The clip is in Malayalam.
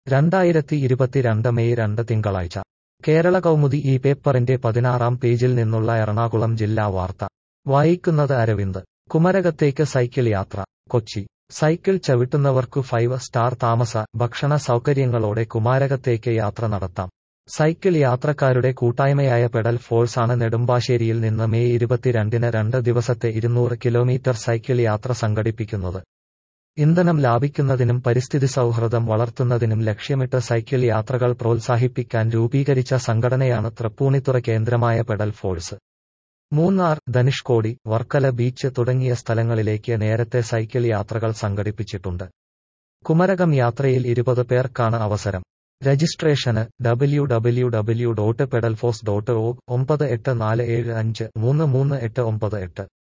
രണ്ടായിരത്തി ഇരുപത്തിരണ്ട് മെയ് രണ്ട് തിങ്കളാഴ്ച കേരള കൗമുദി ഈ പേപ്പറിന്റെ പതിനാറാം പേജിൽ നിന്നുള്ള എറണാകുളം ജില്ലാ വാർത്ത വായിക്കുന്നത് അരവിന്ദ് കുമരകത്തേക്ക് സൈക്കിൾ യാത്ര കൊച്ചി സൈക്കിൾ ചവിട്ടുന്നവർക്കു ഫൈവ് സ്റ്റാർ താമസ ഭക്ഷണ സൗകര്യങ്ങളോടെ കുമാരകത്തേക്ക് യാത്ര നടത്താം സൈക്കിൾ യാത്രക്കാരുടെ കൂട്ടായ്മയായ പെഡൽ ഫോഴ്സാണ് നെടുമ്പാശ്ശേരിയിൽ നിന്ന് മെയ് ഇരുപത്തിരണ്ടിന് രണ്ട് ദിവസത്തെ ഇരുന്നൂറ് കിലോമീറ്റർ സൈക്കിൾ യാത്ര സംഘടിപ്പിക്കുന്നത് ഇന്ധനം ലാഭിക്കുന്നതിനും പരിസ്ഥിതി സൗഹൃദം വളർത്തുന്നതിനും ലക്ഷ്യമിട്ട് സൈക്കിൾ യാത്രകൾ പ്രോത്സാഹിപ്പിക്കാൻ രൂപീകരിച്ച സംഘടനയാണ് തൃപ്പൂണിത്തുറ കേന്ദ്രമായ pedal force Munnar Dhanushkodi Varkala beach തുടങ്ങിയ സ്ഥലങ്ങളിലേക്ക് നേരത്തെ സൈക്കിൾ യാത്രകൾ സംഘടിപ്പിച്ചിട്ടുണ്ട് കുമരകം യാത്രയിൽ ഇരുപത് പേർക്കാണ് അവസരം രജിസ്ട്രേഷന് W W W dot pedal force dot O ഒമ്പത് എട്ട് നാല് ഏഴ് അഞ്ച് മൂന്ന് മൂന്ന് എട്ട് ഒമ്പത് എട്ട്